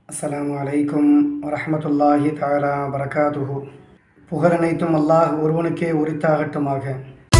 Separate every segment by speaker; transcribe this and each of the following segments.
Speaker 1: அஸ்ஸலாமு அலைக்கும் வரஹ்மத்துல்லாஹி தஆலா வரகாத்துஹு புகழனைத்தும் அல்லாஹ் ஒருவனுக்கே உரித்தாகட்டுமாக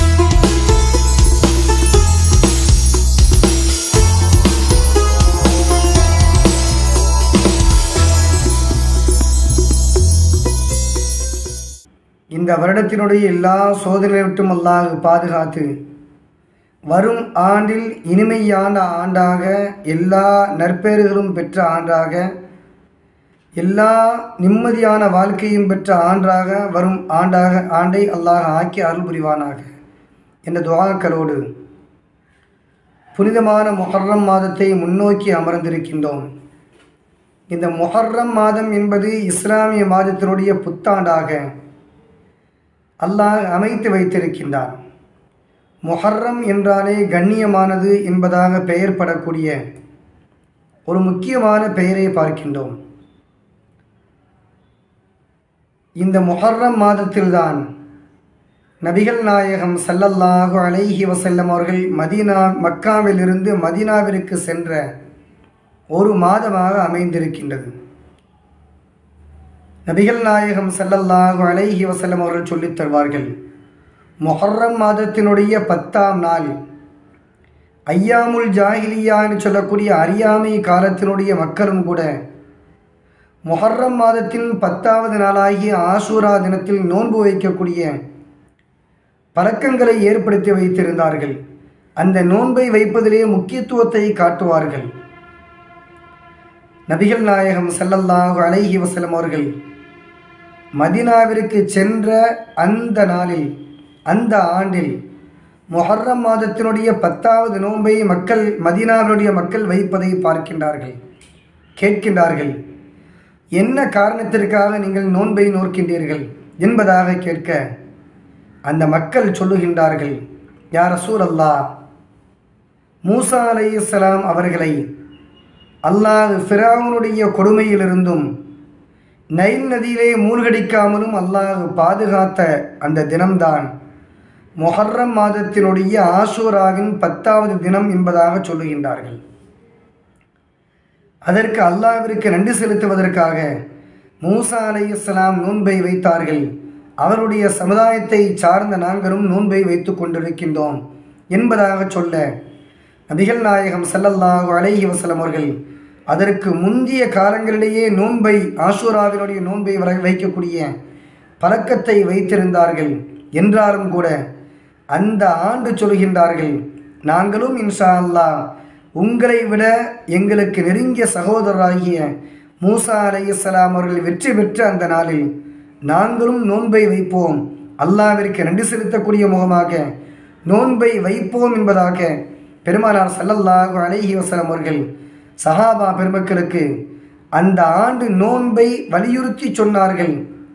Speaker 1: இந்த வருடத்தினுடைய எல்லா சோதனை விட்டும் அல்லாஹ் பாதுகாத்து வரும் ஆண்டில் இனிமையான ஆண்டாக எல்லா நற்பேறுகளும் பெற்ற ஆண்டாக எல்லா நிம்மதியான வாழ்க்கையும் பெற்ற ஆண்டாக வரும் ஆண்டாக ஆண்டை அல்லாஹ் ஆக்கி அருள் புரிவானாக என்ற துவாக்களோடு புனிதமான முஹர்ரம் மாதத்தை முன்னோக்கி அமர்ந்திருக்கின்றோம் இந்த முஹர்ரம் மாதம் என்பது இஸ்லாமிய மாதத்தினுடைய புத்தாண்டாக அல்லாஹ் அமைத்து வைத்திருக்கின்றான் முஹர்ரம் என்றாலே கண்ணியமானது என்பதாக பெயர் படக்கூடிய ஒரு முக்கியமான பெயரை பார்க்கின்றோம் இந்த முஹர்ரம் மாதத்தில்தான் நபிகள் நாயகம் ஸல்லல்லாஹு அலைஹி வஸல்லம் அவர்கள் மதீனா மக்காவிலிருந்து மதீனாவிற்கு சென்ற ஒரு மாதமாக அமைந்திருக்கின்றது நபிகள் நாயகம் ஸல்லல்லாஹு அலைஹி வஸல்லம் அவர்கள் சொல்லித் தருவார்கள் மொஹர்ரம் மாதத்தினுடைய பத்தாம் நாள் ஐயாமுல் ஜாஹிலியா என்று சொல்லக்கூடிய அறியாமை காலத்தினுடைய மக்களும் கூட மொஹர்ரம் மாதத்தின் பத்தாவது நாளாகிய ஆசூரா தினத்தில் நோன்பு வைக்கக்கூடிய பழக்கங்களை ஏற்படுத்தி வைத்திருந்தார்கள் அந்த நோன்பை வைப்பதிலே முக்கியத்துவத்தை காட்டுவார்கள் நபிகள் நாயகம் ஸல்லல்லாஹு அலைஹி வஸல்லம் அவர்கள் மதினாவிற்கு சென்ற அந்த நாளில் அந்த ஆண்டில் மொஹர்ரம் மாதத்தினுடைய பத்தாவது நோன்பை மக்கள் மதீனாவினுடைய மக்கள் வைப்பதை பார்க்கின்றார்கள் கேட்கின்றார்கள் என்ன காரணத்திற்காக நீங்கள் நோன்பை நோக்கின்றீர்கள் என்பதாக கேட்க அந்த மக்கள் சொல்லுகின்றார்கள் யார் ரசூல் அல்லாஹ் மூசா அலைஹிஸ்ஸலாம் அவர்களை அல்லாஹ் ஃபிரௌனுடைய கொடுமையிலிருந்தும் நைல் நதியிலே மூழ்கடிக்காமலும் அல்லாஹ் பாதுகாத்த அந்த தினம்தான் மொஹர்ரம் மாதத்தினுடைய ஆஷூராவின் பத்தாவது தினம் என்பதாக சொல்லுகின்றார்கள் அதற்கு அல்லாவிற்கு நன்றி செலுத்துவதற்காக மூசா அலையுஸ்லாம் நோன்பை வைத்தார்கள் அவருடைய சமுதாயத்தை சார்ந்த நாங்களும் நோன்பை வைத்து கொண்டிருக்கின்றோம் என்பதாக சொல்ல நபிகள் நாயகம் ஸல்லல்லாஹு அலைஹி வஸல்லம் அவர்கள் அதற்கு முந்திய காலங்களிலேயே நோன்பை ஆஷூராவினுடைய நோன்பை வர வைக்கக்கூடிய பழக்கத்தை வைத்திருந்தார்கள் என்றாலும் கூட அந்த ஆண்டு சொல்கின்றார்கள் நாங்களும் இன்ஷா அல்லாஹ் உங்களை விட எங்களுக்கு நெருங்கிய சகோதரராகிய மூசா அலையலாம் அவர்கள் வெற்றி பெற்ற அந்த நாளில் நாங்களும் நோன்பை வைப்போம் அல்லாவிற்கு நன்றி செலுத்தக்கூடிய முகமாக நோன்பை வைப்போம் என்பதாக பெருமானார் சல்லல்லாஹு அலைஹி வஸல்லம் அவர்கள் சஹாபா பெருமக்களுக்கு அந்த ஆண்டு நோன்பை வலியுறுத்தி சொன்னார்கள்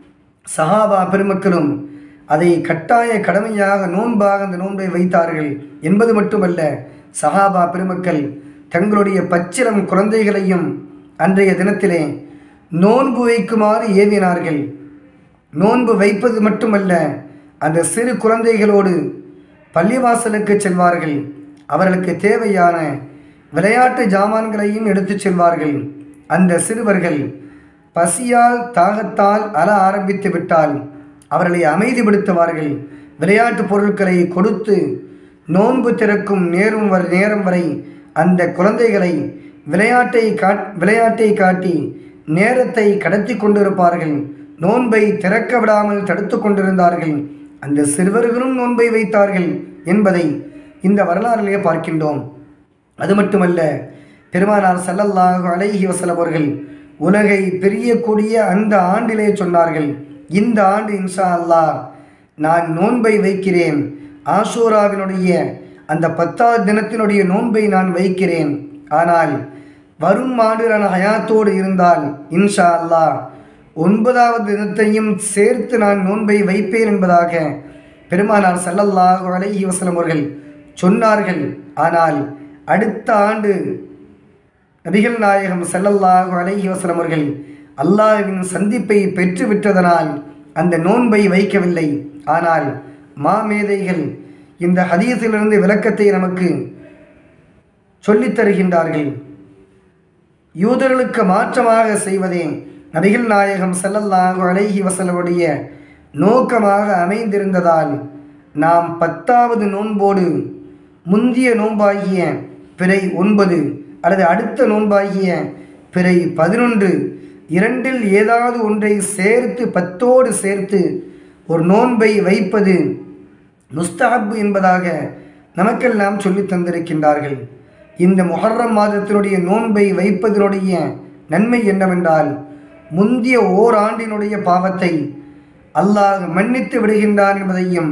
Speaker 1: சஹாபா பெருமக்களும் அதை கட்டாய கடமையாக நோன்பாக அந்த நோன்பை வைத்தார்கள் என்பது மட்டுமல்ல சஹாபா பெருமக்கள் தங்களுடைய பச்சிலம் குழந்தைகளையும் அன்றைய தினத்திலே நோன்பு வைக்குமாறு ஏவினார்கள் நோன்பு வைப்பது மட்டுமல்ல அந்த சிறு குழந்தைகளோடு பள்ளிவாசலுக்கு செல்வார்கள் அவர்களுக்கு தேவையான விளையாட்டு ஜாமான்களையும் எடுத்துச் செல்வார்கள் அந்த சிறுவர்கள் பசியால் தாகத்தால் அழ ஆரம்பித்து விட்டால் அவர்களை அமைதிப்படுத்துவார்கள் விளையாட்டு பொருட்களை கொடுத்து நோன்பு திறக்கும் நேரும் வரை நேரம் வரை அந்த குழந்தைகளை விளையாட்டை காட் விளையாட்டை காட்டி நேரத்தை கடத்தி கொண்டிருப்பார்கள் நோன்பை திறக்க விடாமல் தடுத்து கொண்டிருந்தார்கள் அந்த சிறுவர்களும் நோன்பை வைத்தார்கள் என்பதை இந்த வரலாறிலே பார்க்கின்றோம் அது மட்டுமல்ல பெருமானார் சல்லல்லாஹு அலைஹி வஸல்லம் அவர்கள் உலகை பிரியக்கூடிய அந்த ஆண்டிலே சொன்னார்கள் இந்த ஆண்டு இன்ஷா அல்லாஹ் நான் நோன்பை வைக்கிறேன் ஆஷூராவினுடைய அந்த பத்தாவது தினத்தினுடைய நோன்பை நான் வைக்கிறேன் ஆனால் வரும் ஆண்டு நான் ஹயாத்தோடு இருந்தால் இன்ஷா அல்லாஹ் ஒன்பதாவது தினத்தையும் சேர்த்து நான் நோன்பை வைப்பேன் என்பதாக பெருமானார் சல்லல்லாஹு அலைஹி வஸல்லம் அவர்கள் சொன்னார்கள் ஆனால் அடுத்த ஆண்டு நபிகள் நாயகம் ஸல்லல்லாஹு அலைஹி வஸல்லம் அவர்கள் அல்லாஹ்வின் சந்திப்பை பெற்று விட்டதனால் அந்த நோன்பை வைக்கவில்லை ஆனால் மாமேதைகள் இந்த ஹதீஸிலிருந்து விளக்கத்தை நமக்கு சொல்லித் தருகின்றார்கள் யூதர்களுக்கு மாற்றமாக செய்வதே நபிகள் நாயகம் ஸல்லல்லாஹு அலைஹி வஸல்லமுடைய நோக்கமாக அமைந்திருந்ததால் நாம் பத்தாவது நோன்போடு முந்திய நோன்பாகிய பிறை ஒன்பது அல்லது அடுத்த நோன்பாகிய பிறை பதினொன்று இரண்டில் ஏதாவது ஒன்றை சேர்த்து பத்தோடு சேர்த்து ஒரு நோன்பை வைப்பது முஸ்தஹப் என்பதாக நமக்கெல்லாம் சொல்லித் தந்திருக்கின்றார்கள் இந்த முஹர்ரம் மாதத்தினுடைய நோன்பை வைப்பதனுடைய நன்மை என்னவென்றால் முந்திய ஓராண்டினுடைய பாவத்தை அல்லாஹ் மன்னித்து விடுகின்றான் என்பதையும்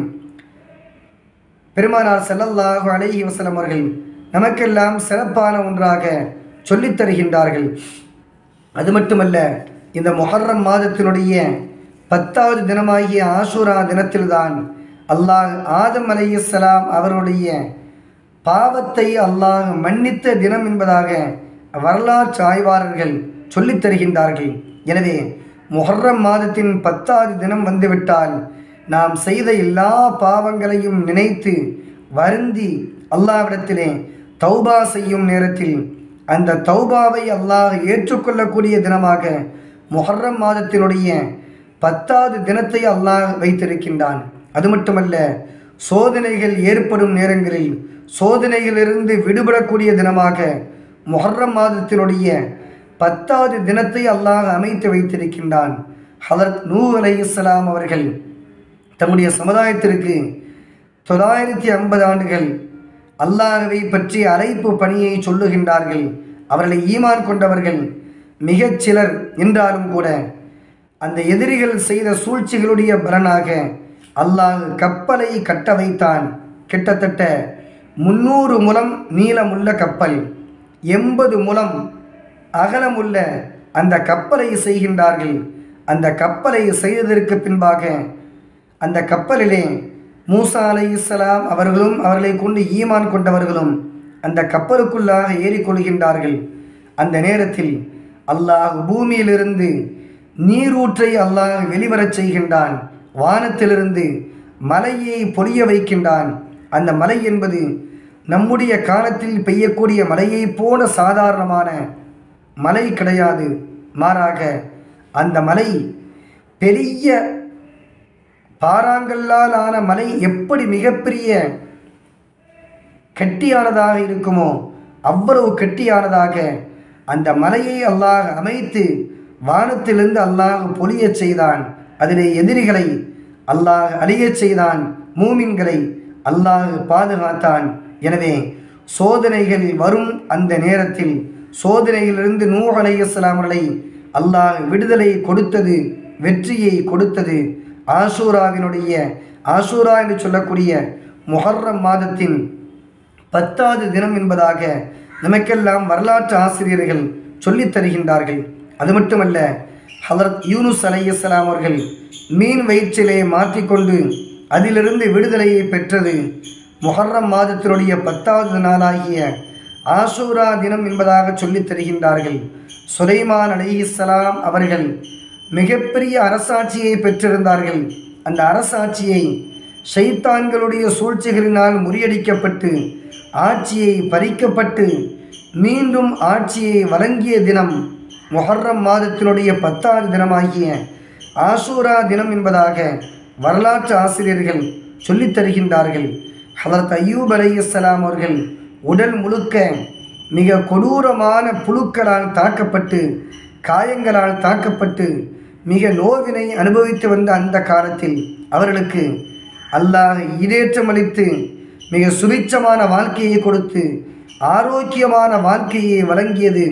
Speaker 1: பெருமானார் ஸல்லல்லாஹு அலைஹி வஸல்லம் அவர்கள் நமக்கெல்லாம் சிறப்பான ஒன்றாக சொல்லித் தருகின்றார்கள் அது மட்டுமல்ல இந்த முஹர்ரம் மாதத்தினுடைய பத்தாவது தினமாகிய ஆஷூரா தினத்தில்தான் அல்லாஹ் ஆதம் அலைஹிஸ்ஸலாம் அவருடைய பாவத்தை அல்லாஹ் மன்னித்த தினம் என்பதாக வரலாற்று ஆய்வாளர்கள் சொல்லித் தருகின்றார்கள் எனவே முஹர்ரம் மாதத்தின் பத்தாவது தினம் வந்துவிட்டால் நாம் செய்த எல்லா பாவங்களையும் நினைத்து வருந்தி அல்லாவிடத்திலே தௌபா செய்யும் நேரத்தில் அந்த தௌபாவை அல்லாஹ் ஏற்றுக்கொள்ளக்கூடிய தினமாக முஹர்ரம் மாதத்தினுடைய பத்தாவது தினத்தை அல்லாஹ் வைத்திருக்கின்றான் அது மட்டுமல்ல சோதனைகள் ஏற்படும் நேரங்களில் சோதனைகளிலிருந்து விடுபடக்கூடிய தினமாக முஹர்ரம் மாதத்தினுடைய பத்தாவது தினத்தை அல்லாஹ் அமைத்து வைத்திருக்கின்றான் ஹலரத் நூ அலைஹிஸ்ஸலாம் அவர்கள் தம்முடைய சமுதாயத்திற்கு தொள்ளாயிரத்தி ஐம்பது ஆண்டுகள் அல்லாஹவை பற்றி அழைப்பு பணியை சொல்லுகின்றார்கள் அவர்களை ஈமான் கொண்டவர்கள் மிகச் சிலர் என்றாலும் கூட அந்த எதிரிகள் செய்த சூழ்ச்சிகளுடைய பலனாக அல்லாஹ் கப்பலை கட்ட வைத்தான் கிட்டத்தட்ட முன்னூறு முலம் நீளமுள்ள கப்பல் எண்பது முலம் அகலமுள்ள அந்த கப்பலை செய்கின்றார்கள் அந்த கப்பலை செய்ததற்கு பின்பாக அந்த கப்பலிலே மூசா அலை இஸ்லாம் அவர்களும் அவர்களை கொண்டு ஈமான் கொண்டவர்களும் அந்த கப்பலுக்குள்ளாக ஏறிக்கொள்கின்றார்கள் அந்த நேரத்தில் அல்லாஹ் பூமியிலிருந்து நீரூற்றை அல்லாஹ் வெளிவரச் செய்கின்றான் வானத்திலிருந்து மலையை பொழிய வைக்கின்றான் அந்த மலை என்பது நம்முடைய காலத்தில் பெய்யக்கூடிய மலையைப் போல சாதாரணமான மலை கிடையாது மாறாக அந்த மலை பெரிய பாறாங்கல்லால் ஆன மலை எப்படி மிகப்பெரிய கெட்டியானதாக இருக்குமோ அவ்வளவு கெட்டியானதாக அந்த மலையை அல்லாஹ் அமைத்து வானத்திலிருந்து அல்லாஹ் பொழியச் செய்தான் அதிலே எதிரிகளை அல்லாஹ் அழியச் செய்தான் மூமின்களை அல்லாஹ் பாதுகாத்தான் எனவே சோதனைகள் வரும் அந்த நேரத்தில் சோதனையிலிருந்து நூஹ் அலைஹிஸ்ஸலாம் அவர்களை அல்லாஹ் விடுதலை கொடுத்தது வெற்றியை கொடுத்தது ஆஷூராவினுடைய ஆஷூரா என்று சொல்லக்கூடிய முஹர்ரம் மாதத்தின் பத்தாவது தினம் என்பதாக நமக்கெல்லாம் வரலாற்று ஆசிரியர்கள் சொல்லித் தருகின்றார்கள் அது மட்டுமல்ல ஹலரத் யூனுஸ் அலையஸ்லாம் அவர்கள் மீன் வயிற்றிலே மாற்றிக்கொண்டு அதிலிருந்து விடுதலையை பெற்றது முஹர்ரம் மாதத்தினுடைய பத்தாவது நாளாகிய ஆஷூரா தினம் என்பதாக சொல்லித் தருகின்றார்கள் சுலைமான் அலைஹிஸ்ஸலாம் அவர்கள் மிகப்பெரிய அரசாட்சியை பெற்றிருந்தார்கள் அந்த அரசாட்சியை ஷைத்தான்களுடைய சூழ்ச்சிகளினால் முறியடிக்கப்பட்டு ஆட்சியை பறிக்கப்பட்டு மீண்டும் ஆட்சியை வழங்கிய தினம் முஹர்ரம் மாதத்தினுடைய பத்தாவது தினமாகிய ஆஷூரா தினம் என்பதாக வரலாற்று ஆசிரியர்கள் சொல்லித் தருகின்றார்கள் ஹலரத் அய்யூப் அலைஹிஸ்ஸலாம் அவர்கள் உடல் முழுக்க மிக கொடூரமான புழுக்களால் தாக்கப்பட்டு காயங்களால் தாக்கப்பட்டு மிக நோவினை அனுபவித்து வந்த அந்த காலத்தில் அவர்களுக்கு அல்லாஹ் ஈடேற்றமளித்து மிக சுபிச்சமான வாழ்க்கையை கொடுத்து ஆரோக்கியமான வாழ்க்கையை வழங்கியது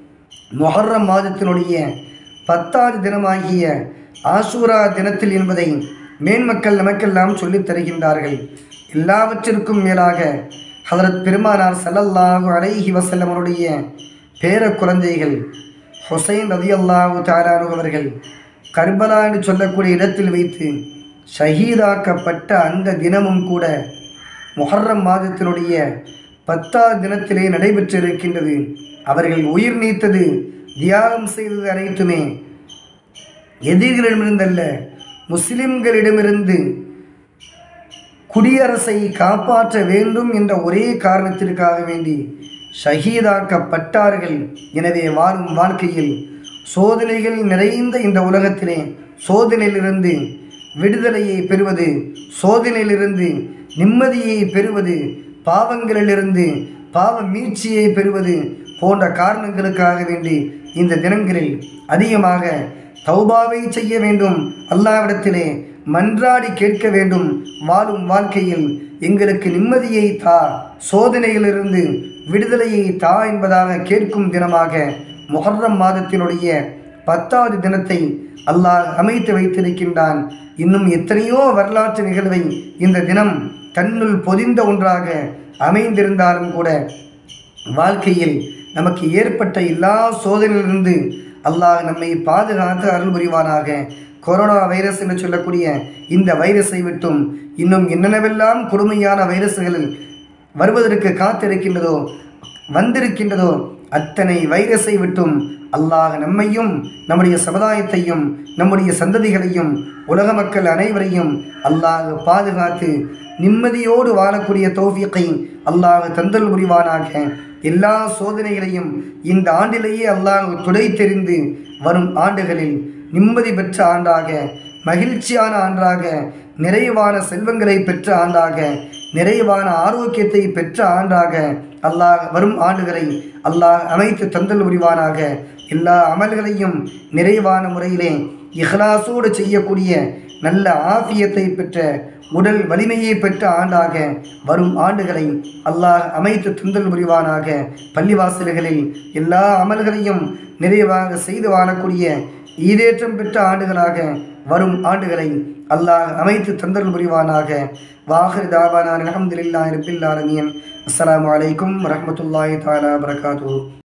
Speaker 1: மொஹர்ரம் மாதத்தினுடைய பத்தாவது தினமாகிய ஆசூரா தினத்தில் என்பதை மேன்மக்கள் நமக்கெல்லாம் சொல்லித் தருகின்றார்கள் எல்லாவற்றிற்கும் மேலாக ஹதரத் பெருமானார் ஸல்லல்லாஹு அலைஹி வஸல்லம் அவருடைய பேர குழந்தைகள் ஹுசைன் ரதியல்லாஹு தாலானு அவர்கள் கர்பலா என்று சொல்லக்கூடிய இடத்தில் வைத்து ஷஹீதாக்கப்பட்ட அந்த தினமும் கூட முஹர்ரம் மாதத்தினுடைய பத்தாவது தினத்திலே நடைபெற்றிருக்கின்றது அவர்கள் உயிர் நீத்தது தியாகம் செய்தது அனைத்துமே எதிரிகளிடமிருந்தல்ல முஸ்லிம்களிடமிருந்து குடியரசை காப்பாற்ற வேண்டும் என்ற ஒரே காரணத்திற்காக வேண்டி ஷஹீதாக்கப்பட்டார்கள் எனவே வாழும் வாழ்க்கையில் சோதனைகள் நிறைந்த இந்த உலகத்திலே சோதனையிலிருந்து விடுதலையை பெறுவது சோதனையிலிருந்து நிம்மதியை பெறுவது பாவங்களிலிருந்து பாவ மீட்சியை பெறுவது போன்ற காரணங்களுக்காக வேண்டி இந்த தினங்களில் அதிகமாக தௌபாவை செய்ய வேண்டும் அல்லாவிடத்திலே மன்றாடி கேட்க வேண்டும் வாழும் வாழ்க்கையில் எங்களுக்கு நிம்மதியை தா சோதனையிலிருந்து விடுதலையை தா என்பதாக கேட்கும் தினமாக முஹர்ரம் மாதத்தினுடைய பத்தாவது தினத்தை அல்லாஹ் அமைத்து வைத்திருக்கின்றான் இன்னும் எத்தனையோ வரலாற்று நிகழ்வை இந்த தினம் தன்னுள் பொதிந்த ஒன்றாக அமைந்திருந்தாலும் கூட வாழ்க்கையில் நமக்கு ஏற்பட்ட எல்லா சோதனையிலிருந்து அல்லாஹ் நம்மை பாதுகாத்து அருள் புரிவானாக கொரோனா வைரஸ் என்று சொல்லக்கூடிய இந்த வைரஸை விட்டும் இன்னும் என்னென்னவெல்லாம் கொடுமையான வைரஸ்கள் வருவதற்கு காத்திருக்கின்றதோ வந்திருக்கின்றதோ அத்தனை வைரஸை விட்டும் அல்லாஹ் நம்மையும் நம்முடைய சமுதாயத்தையும் நம்முடைய சந்ததிகளையும் உலக மக்கள் அனைவரையும் அல்லாஹ் பாதுகாத்து நிம்மதியோடு வாழக்கூடிய தௌஃபீக்கை அல்லாஹ் தந்தல் புரிவானாக எல்லா சோதனைகளையும் இந்த ஆண்டிலேயே அல்லாஹ் துடை தெரிந்து வரும் ஆண்டுகளில் நிம்மதி பெற்ற ஆண்டாக மகிழ்ச்சியான ஆண்டாக நிறைவான செல்வங்களை பெற்ற ஆண்டாக நிறைவான ஆரோக்கியத்தை பெற்ற ஆண்டாக அல்லாஹ் வரும் ஆண்டுகளை அல்லாஹ் அமைத்து தந்தல் புரிவானாக எல்லா அமல்களையும் நிறைவான முறையிலே இஹ்லாசோடு செய்யக்கூடிய நல்ல ஆஃபியத்தை பெற்ற உடல் வலிமையை பெற்ற ஆண்டாக வரும் ஆண்டுகளை அல்லாஹ் அமைத்து தந்தல் புரிவானாக பள்ளிவாசல்களில் எல்லா அமல்களையும் நிறைவாக செய்து வாழக்கூடிய ஈடேற்றம் பெற்ற ஆண்டுகளாக வரும் ஆண்டுகளை அல்லாஹ் அமைத்து தந்தல் புரிவானாக வாஹிர் தாவானான் அலமதுல்லாஹி ரபில் ஆலமீன் அஸ்ஸலாமு அலைக்கும் வரஹ்மத்துல்லாஹி தஆலா வரகாத்துஹு